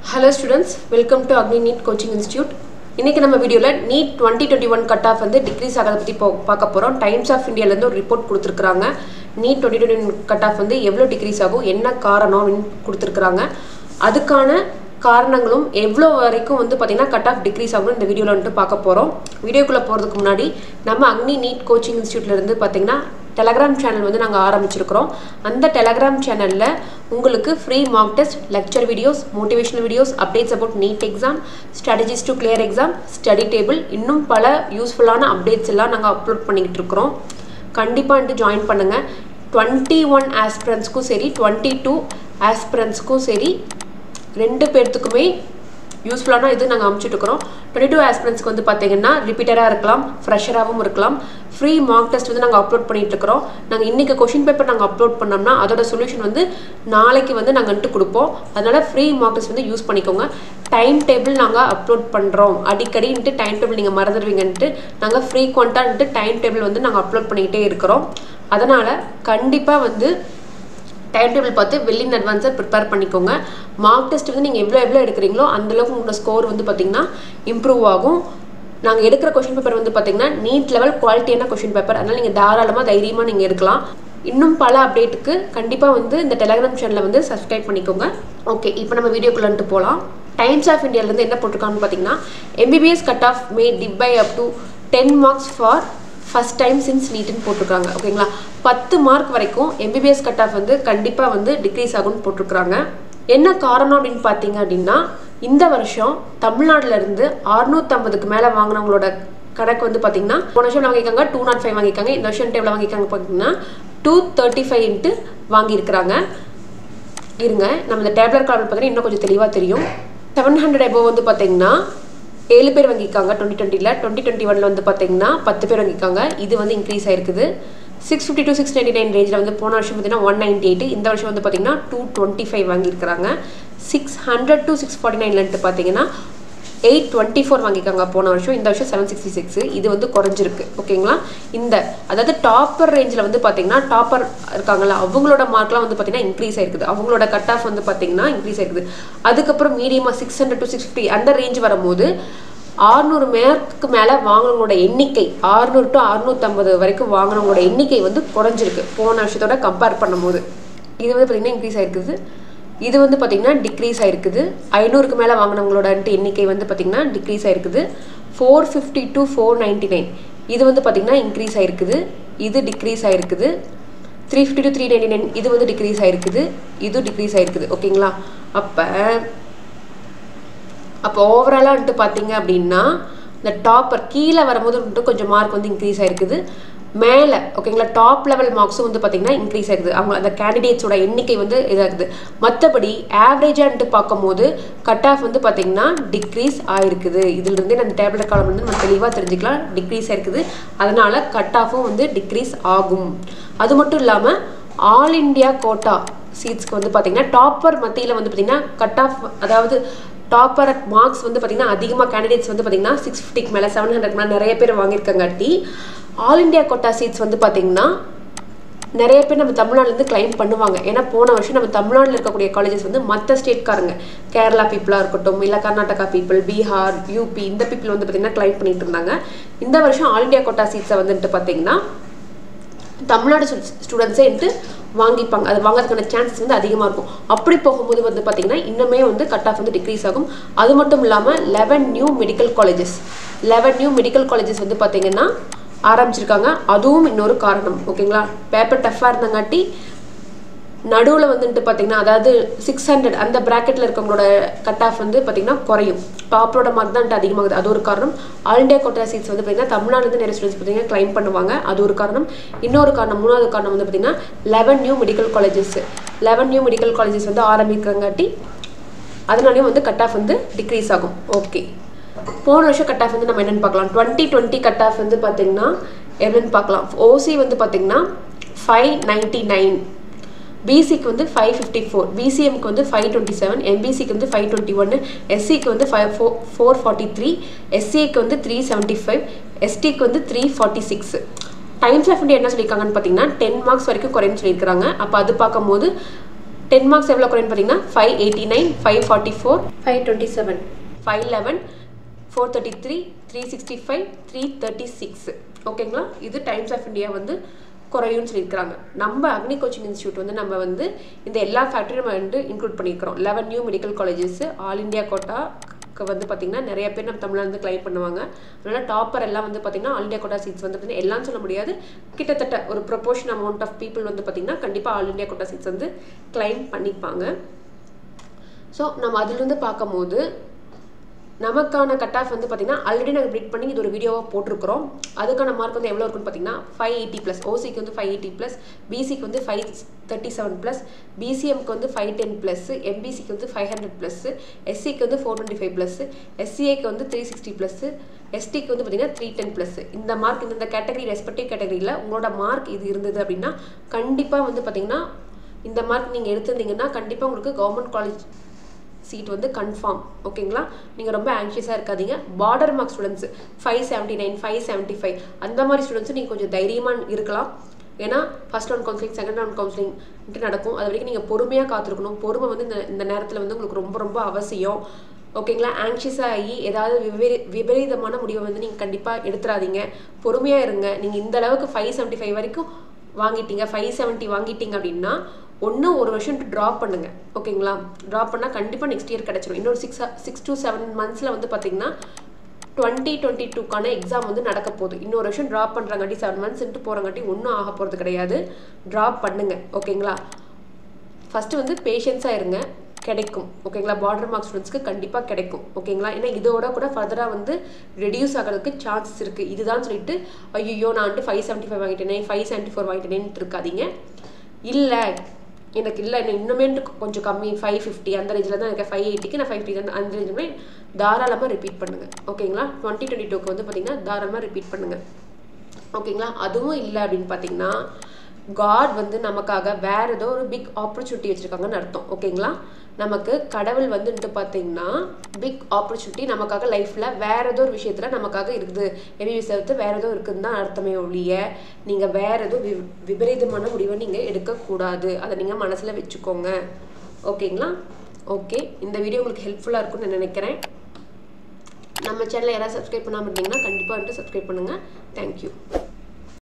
hello students welcome to Agni NEET coaching institute இன்றைக்கி நம்ம வீடியோவில் NEET twenty twenty one cut off வந்து decrease ஆகிறத பற்றி போ பார்க்க போகிறோம் டைம்ஸ் ஆஃப் இந்தியாவிலேருந்து ஒரு ரிப்போர்ட் கொடுத்துருக்குறாங்க NEET twenty twenty one cut off வந்து எவ்வளோ டிக்ரீஸ் ஆகும் என்ன காரணம் அப்படின்னு கொடுத்துருக்குறாங்க அதுக்கான காரணங்களும் எவ்வளோ வரைக்கும் வந்து பார்த்திங்கன்னா கட் ஆஃப் டிக்ரீஸ் ஆகும் இந்த வீடியோவில் வந்துட்டு பார்க்க போகிறோம் வீடியோக்குள்ளே போகிறதுக்கு முன்னாடி நம்ம அக்னி நீட் கோச்சிங் இன்ஸ்டியூட்லேருந்து பார்த்திங்கன்னா டெலகிராம் சேனல் வந்து நாங்கள் ஆரம்பிச்சிருக்கிறோம் அந்த டெலகிராம் சேனலில் உங்களுக்கு free mock test lecture videos motivational videos updates about NEET exam strategies to clear exam study table இன்னும் பல யூஸ்ஃபுல்லான அப்டேட்ஸ் எல்லாம் நாங்கள் அப்லோட் பண்ணிக்கிட்டு இருக்கிறோம் கண்டிப்பாக வந்துட்டு ஜாயின் பண்ணுங்கள் டுவெண்ட்டி ஒன் ஆஸ்பிரன்ஸ்க்கும் சரி டுவெண்ட்டி டூ ஆஸ்பிரன்ஸ்க்கும் சரி ரெண்டு பேர்த்துக்குமே யூஸ்ஃபுல்லான இது நாங்கள் அமுச்சிட்ருக்கிறோம் டுவெண்ட்டி டூ ஆஸ்பிரன்ஸ்க்கு வந்து பார்த்தீங்கன்னா ரிப்பீட்டடாக இருக்கலாம் ஃப்ரெஷராகவும் இருக்கலாம் ஃப்ரீ மார்க் டெஸ்ட் வந்து நாங்கள் அப்லோட் பண்ணிட்டு இருக்கிறோம் நாங்கள் இன்றைக்கி கொஷின் பேப்பர் நாங்கள் அப்லோட் பண்ணோம்னா அதோட சொல்யூஷன் வந்து நாளைக்கு வந்து நாங்கள் வந்துட்டு கொடுப்போம் அதனால் ஃப்ரீ மார்க் டெஸ்ட் வந்து யூஸ் பண்ணிக்கோங்க டைம் டேபிள் நாங்கள் அப்லோட் பண்ணுறோம் அடிக்கடின்ட்டு டைம் டேபிள் நீங்கள் மறந்துடுவீங்கன்ட்டு நாங்கள் ஃப்ரீக்வெண்ட்டான்ட்டு டைம் டேபிள் வந்து நாங்கள் அப்லோட் பண்ணிக்கிட்டே இருக்கிறோம் அதனால் கண்டிப்பாக வந்து டைம் டேபிள் பார்த்து வெள்ளின் அட்வான்ஸை ப்ரிப்பேர் பண்ணிக்கோங்க மார்க் டெஸ்ட் வந்து நீங்கள் எவ்வளோ எவ்வளோ எடுக்கிறீங்களோ அந்தளவுக்கு உங்களோட ஸ்கோர் வந்து பார்த்திங்கன்னா இம்ப்ரூவ் ஆகும் நாங்கள் எடுக்கிற கொஷின் பேப்பர் வந்து பார்த்திங்கன்னா நீட் லெவல் குவாலிட்டியான கொஷின் பேப்பர் அதனால் நீங்கள் தாராளமாக தைரியமாக நீங்கள் எடுக்கலாம் இன்னும் பல அப்டேட்டுக்கு கண்டிப்பாக வந்து இந்த டெலகிராம் சேனலை வந்து சப்ஸ்கிரைப் பண்ணிக்கோங்க ஓகே இப்போ நம்ம வீடியோக்குள்ளன்ட்டு போகலாம் டைம்ஸ் ஆஃப் இந்தியாவிலேருந்து என்ன போட்டிருக்காங்கன்னு பார்த்தீங்கன்னா MBBS cut off may dip by up to ten marks for first time since நீட்டுன்னு போட்டிருக்காங்க ஓகேங்களா பத்து மார்க் வரைக்கும் எம்பிபிஎஸ் கட் ஆஃப் வந்து கண்டிப்பாக வந்து டிக்ரீஸ் ஆகும்னு போட்டிருக்காங்க என்ன காரணம் அப்படின்னு பார்த்தீங்க அப்படின்னா இந்த வருஷம் தமிழ்நாட்டிலேருந்து அறுநூத்தம்பதுக்கு மேலே வாங்கினவங்களோட கணக்கு வந்து பார்த்தீங்கன்னா போன வருஷம் வாங்கியிருக்காங்க டூ நாட் ஃபைவ் வாங்கியிருக்காங்க இந்த வருஷம் டேபிள் வாங்கியிருக்காங்க பார்த்தீங்கன்னா டூ தேர்ட்டி ஃபைவ் இன்ட்டு வாங்கியிருக்கிறாங்க இருங்க நம்ம இந்த டேப்லெட் காலம் பார்த்தீங்கன்னா இன்னும் கொஞ்சம் தெளிவாக தெரியும் செவன் ஹண்ட்ரட் எபோவ் வந்து பார்த்தீங்கன்னா ஏழு பேர் வாங்கியிருக்காங்க டுவெண்ட்டி டுவெண்ட்டியில் டுவெண்ட்டி டுவெண்ட்டி ஒனில் வந்து பார்த்தீங்கன்னா பத்து பேர் வாங்கியிருக்காங்க இது வந்து இன்க்ரீஸ் ஆயிருக்குது six fifty to six ninety nine ரேஞ்சில் வந்து போன வருஷம் பார்த்தீங்கன்னா ஒன் நைன்டி எயிட் இந்த வருஷம் வந்து பார்த்தீங்கன்னா டூ டுவெண்ட்டி ஃபைவ் வாங்கியிருக்காங்க six hundred to six forty நைன்லன்ட்டு பார்த்தீங்கன்னா எயிட் டுவெண்ட்டி ஃபோர் வாங்கியிருக்காங்க போன வருஷம் இந்த வருஷம் செவன் சிக்ஸ்டி சிக்ஸ் இது வந்து குறைஞ்சிருக்கு ஓகேங்களா இந்த அதாவது டாப்பர் ரேஞ்சில் வந்து பார்த்தீங்கன்னா டாப்பர் இருக்காங்களா அவங்களோட மார்க்லாம் வந்து பார்த்தீங்கன்னா இன்க்ரீஸ் ஆயிருக்குது அவங்களோட கட் ஆஃப் வந்து பார்த்தீங்கன்னா இன்க்ரீஸ் ஆயிருக்குது அதுக்கப்புறம் மீடியமாக six hundred to six fifty அந்த ரேஞ்ச் வரும்போது ஆறுநூறு மேற்கு மேலே வாங்கினவங்களோட எண்ணிக்கை ஆறுநூறு டு அறுநூத்தம்பது வரைக்கும் வாங்கினவங்களோட எண்ணிக்கை வந்து குறைஞ்சிருக்கு போன வருஷத்தோட கம்பேர் பண்ணும்போது இது வந்து பார்த்திங்கன்னா இன்க்ரீஸ் ஆயிருக்குது இது வந்து பார்த்திங்கன்னா டிக்ரீஸ் ஆயிருக்குது ஐநூறுக்கு மேலே வாங்கினவங்களோட எண்ணிக்கை வந்து பார்த்திங்கன்னா டிக்ரீஸ் ஆயிருக்குது four fifty to four ninety nine இது வந்து பார்த்திங்கன்னா இன்க்ரீஸ் ஆயிருக்குது இது டிக்ரீஸ் ஆயிருக்குது three fifty to three ninety nine இது வந்து டிக்ரீஸ் ஆயிருக்குது இது டிக்ரீஸ் ஆயிருக்குது ஓகேங்களா அப்போ அப்போ ஓவராலாக வந்துட்டு பார்த்தீங்க அப்படின்னா இந்த டாப்பர் கீழே வரும்போது வந்துட்டு கொஞ்சம் மார்க் வந்து இன்க்ரீஸ் ஆயிருக்குது மேலே ஓகேங்களா டாப் லெவல் மார்க்ஸும் வந்து பார்த்தீங்கன்னா இன்க்ரீஸ் ஆயிருக்குது அவங்க அந்த கேண்டிடேட்ஸோட எண்ணிக்கை வந்து இதாகுது மற்றபடி ஆவரேஜான்ட்டு பார்க்கும்போது கட் ஆஃப் வந்து பார்த்தீங்கன்னா டிக்ரீஸ் ஆயிருக்குது இதுலேருந்தே நம்ம டேப்லெட் காலம் வந்து நம்ம தெளிவாக தெரிஞ்சுக்கலாம் டிக்ரீஸ் ஆயிருக்குது அதனால கட் ஆஃபும் வந்து டிக்ரீஸ் ஆகும் அது மட்டும் இல்லாமல் ஆல் இண்டியா கோட்டா சீட்ஸ்க்கு வந்து பார்த்தீங்கன்னா டாப்பர் மத்தியில் வந்து பார்த்தீங்கன்னா கட் ஆஃப் அதாவது டாப்பர் மார்க்ஸ் வந்து பார்த்திங்கன்னா அதிகமாக கேண்டிடேட்ஸ் வந்து பார்த்திங்கன்னா சிக்ஸ் ஃபிஃப்டிக்கு மேலே செவன் ஹண்ட்ரட் மேலே நிறைய பேர் வாங்கியிருக்காங்காட்டி ஆல் இண்டியா கோட்டா சீட்ஸ் வந்து பார்த்திங்கன்னா நிறைய பேர் நம்ம தமிழ்நாட்டிலேருந்து கிளைம் பண்ணுவாங்க ஏன்னா போன வருஷம் நம்ம தமிழ்நாட்டில் இருக்கக்கூடிய காலேஜஸ் வந்து மற்ற ஸ்டேட்காரங்க கேரளா பீப்புளாக இருக்கட்டும் இல்லை கர்நாடகா பீப்புள் பீகார் யூபி இந்த பீப்புள் வந்து பார்த்திங்கன்னா கிளைம் பண்ணிட்டு இருந்தாங்க இந்த வருஷம் ஆல் இண்டியா கோட்டா சீட்ஸை வந்துட்டு பார்த்திங்கன்னா தமிழ்நாடு ஸ்டூடெண்ட்ஸே வந்துட்டு வாங்கிப்பாங்க அது வாங்குறதுக்கான சான்சஸ் வந்து அதிகமாக இருக்கும் அப்படி போகும்போது வந்து பார்த்திங்கன்னா இன்னுமே வந்து கட் ஆஃப் வந்து டிக்ரீஸ் ஆகும் அது மட்டும் இல்லாமல் eleven new medical colleges eleven new medical colleges வந்து பார்த்திங்கன்னா ஆரம்பிச்சிருக்காங்க அதுவும் இன்னொரு காரணம் ஓகேங்களா பேப்பர் டஃப்பாக இருந்தங்காட்டி நடுவில் வந்துட்டு பார்த்தீங்கன்னா அதாவது சிக்ஸ் ஹண்ட்ரட் அந்த ப்ராக்கெட்டில் இருக்கவங்களோட கட் ஆஃப் வந்து பார்த்திங்கன்னா குறையும் டாப்பரோட மார்க் தான் அதிகமாகுது அது ஒரு காரணம் ஆல் இண்டியா கோட்டா சீட்ஸ் வந்து பார்த்திங்கன்னா தமிழ்நாடுலேருந்து நிறைய ஸ்டூடெண்ட்ஸ் பார்த்திங்கன்னா கிளைம் பண்ணுவாங்க அது ஒரு காரணம் இன்னொரு காரணம் மூணாவது காரணம் வந்து பார்த்திங்கன்னா eleven new medical colleges eleven new medical colleges வந்து ஆரம்பிக்கிறங்காட்டி அதனாலேயும் வந்து கட் ஆஃப் வந்து டிக்ரீஸ் ஆகும் ஓகே போன வருஷம் கட் ஆஃப் வந்து நம்ம என்னென்னு பார்க்கலாம் டுவெண்ட்டி டுவெண்ட்டி கட் ஆஃப் வந்து பார்த்திங்கன்னா என்னென்னு பார்க்கலாம் ஓசி வந்து பார்த்திங்கன்னா ஃபைவ் நைன்ட்டி நைன் பிசிக்கு வந்து ஃபைவ் ஃபிஃப்டி ஃபோர் பிசிஎம்க்கு வந்து ஃபைவ் டுவெண்ட்டி செவன் எம்பிசிக்கு வந்து ஃபைவ் டுவெண்ட்டி ஒன்று எஸ்சிக்கு வந்து five four four forty three எஸ்சிக்கு வந்து த்ரீ செவன்ட்டி ஃபைவ் எஸ்டிக்கு வந்து three forty six Times of India என்ன சொல்லியிருக்காங்கன்னு பார்த்தீங்கன்னா டென் மார்க்ஸ் வரைக்கும் குறைன்னு சொல்லியிருக்காங்க அப்போ அது பார்க்கும்போது டென் மார்க்ஸ் எவ்வளோ குறையும் பார்த்தீங்கன்னா five eighty nine five forty four five twenty seven five eleven four thirty three three sixty five three thirty six ஓகேங்களா இது டைம்ஸ் ஆஃப் இந்தியா வந்து குறையும்னு சொல்லியிருக்கிறாங்க நம்ம அக்னி கோச்சிங் இன்ஸ்டியூட் வந்து நம்ம வந்து இந்த எல்லா ஃபேக்டரியும் நம்ம வந்து இன்க்ளூட் பண்ணியிருக்கிறோம் eleven new medical colleges all India quota வந்து பார்த்திங்கன்னா நிறைய பேர் நம்ம தமிழ்நாடு வந்து கிளைம் பண்ணுவாங்க அதனால் டாப்பர் எல்லாம் வந்து பார்த்திங்கன்னா ஆல் இந்தியா கோட்டா சீட்ஸ் வந்து பார்த்திங்கன்னா எல்லாம் சொல்ல முடியாது கிட்டத்தட்ட ஒரு ப்ரொபோர்ஷன் அமௌண்ட் ஆஃப் பீப்புள் வந்து பார்த்திங்கன்னா கண்டிப்பாக ஆல் இந்தியா கோட்டா சீட்ஸ் வந்து கிளைம் பண்ணிப்பாங்க ஸோ நம்ம அதுலேருந்து பார்க்கும்போது நமக்கான கட் ஆஃப் வந்து பார்த்திங்கன்னா ஆல்ரெடி நாங்கள் ப்ரிட் பண்ணி இது ஒரு வீடியோவாக போட்டிருக்கிறோம் அதுக்கான மார்க் வந்து எவ்வளோ இருக்குன்னு பார்த்தீங்கன்னா ஃபைவ் எயிட்டி ப்ளஸ் ஓசிக்கு வந்து ஃபைவ் எயிட்டி ப்ளஸ் பிசிக்கு வந்து ஃபைவ் தேர்ட்டி செவன் ப்ளஸ் பிசிஎம்க்கு வந்து ஃபைவ் டென் ப்ளஸ் எம்பிசிக்கு வந்து ஃபைவ் ஹண்ட்ரட் ப்ளஸ் எஸ்சிக்கு வந்து ஃபோர் டுவெண்ட்டி ஃபைவ் ப்ளஸ் எஸ்சிஏக்கு வந்து த்ரீ சிக்ஸ்டி ப்ளஸ் எஸ்டிக்கு வந்து பார்த்தீங்கன்னா த்ரீ டென் ப்ளஸ் இந்த மார்க் இந்த கேட்டகரி ரெஸ்பெக்டிவ் கேட்டகரியில் உங்களோட மார்க் இது இருந்தது அப்படின்னா கண்டிப்பாக வந்து பார்த்தீங்கன்னா இந்த மார்க் நீங்கள் எடுத்திருந்தீங்கன்னா கண்டிப்பாக உங்களுக்கு கவர்மெண்ட் காலேஜ் சீட் வந்து கன்ஃபார்ம் ஓகேங்களா நீங்கள் ரொம்ப ஆங்ஷியஸாக இருக்காதீங்க border mark students five seventy nine five seventy five அந்த மாதிரி ஸ்டூடெண்ட்ஸும் நீங்கள் கொஞ்சம் தைரியமாக இருக்கலாம் ஏன்னா first round counselling second round counselling நடக்கும் அது வரைக்கும் நீங்கள் பொறுமையாக காத்திருக்கணும் பொறுமை வந்து இந்த இந்த நேரத்தில் வந்து உங்களுக்கு ரொம்ப ரொம்ப அவசியம் ஓகேங்களா ஆங்ஷியஸாக ஆகி ஏதாவது விபரீ விபரீதமான முடிவை வந்து நீங்கள் கண்டிப்பாக எடுத்துடாதீங்க பொறுமையாக இருங்க நீங்கள் இந்த அளவுக்கு ஃபைவ் செவன்ட்டி ஃபைவ் வரைக்கும் வாங்கிட்டீங்க ஃபைவ் செவன்ட்டி வாங்கிட்டீங்க அப்படின்னா ஒன்று ஒரு வருஷம் ட்ராப் பண்ணுங்க ஓகேங்களா ட்ராப் பண்ணால் கண்டிப்பாக நெக்ஸ்ட் இயர் கிடச்சிரும் இன்னொரு சிக்ஸ் சிக்ஸ் டு செவன் மந்த்ஸில் வந்து பார்த்தீங்கன்னா டுவெண்ட்டி டுவெண்ட்டி டூக்கான எக்ஸாம் வந்து நடக்க போகுது இன்னொரு வருஷம் ட்ராப் பண்ணுறாங்காட்டி செவன் மந்த்ஸ்ன்ட்டு போகிறங்காட்டி ஒன்றும் ஆக போகிறது கிடையாது ட்ராப் பண்ணுங்க ஓகேங்களா ஃபஸ்ட்டு வந்து பேஷன்ஸாக இருங்க கிடைக்கும் ஓகேங்களா பார்டர் மார்க் ஸ்டூடெண்ட்ஸ்க்கு கண்டிப்பாக கிடைக்கும் ஓகேங்களா ஏன்னா இதோட கூட ஃபர்தராக வந்து ரெடியூஸ் ஆகிறதுக்கு சான்சஸ் இருக்குது இதுதான் சொல்லிட்டு ஐயோ நான் வந்துட்டு ஃபைவ் செவன்ட்டி ஃபைவ் வாங்கிட்டேனே ஃபைவ் செவன்ட்டி ஃபோர் வாங்கிட்டேனேன்னு இருக்காதீங்க இல்லை எனக்கு இல்லை என்ன இன்னுமே கொஞ்சம் கம்மி ஃபைவ் ஃபிஃப்டி அந்த ரேஞ்சில் தான் இருக்கேன் ஃபைவ் எயிட்டிக்கு நான் ஃபைவ் ஃபிஃப்டி தான் அந்த ரேஞ்சில் தாராளமாக ரிப்பீட் பண்ணுங்கள் ஓகேங்களா டுவெண்ட்டி டுவெண்ட்டி டூக்கு வந்து பார்த்தீங்கன்னா தாராளமாக ரிப்பீட் பண்ணுங்கள் ஓகேங்களா அதுவும் இல்லை அப்படின்னு பார்த்தீங்கன்னா காட் வந்து நமக்காக வேற ஏதோ ஒரு பிக் ஆப்பர்ச்சுனிட்டி வச்சுருக்காங்கன்னு அர்த்தம் ஓகேங்களா நமக்கு கடவுள் வந்துட்டு பார்த்தீங்கன்னா பிக் ஆப்பர்ச்சுனிட்டி நமக்காக லைஃப்பில் வேற ஏதோ ஒரு விஷயத்தில் நமக்காக இருக்குது எம்பிபிஎஸ் தவிர்த்து வேற ஏதோ இருக்குதுன்னு தான் அர்த்தமே ஒழிய நீங்கள் வேற ஏதோ வி விபரீதமான முடிவை நீங்கள் எடுக்கக்கூடாது அதை நீங்கள் மனசில் வச்சுக்கோங்க ஓகேங்களா ஓகே இந்த வீடியோ உங்களுக்கு ஹெல்ப்ஃபுல்லாக இருக்கும்னு நான் நினைக்கிறேன் நம்ம சேனலை யாராவது சப்ஸ்கிரைப் பண்ணாமல் இருந்தீங்கன்னா கண்டிப்பாக வந்துட்டு சப்ஸ்கிரைப் பண்ணுங்கள் தேங்க்யூ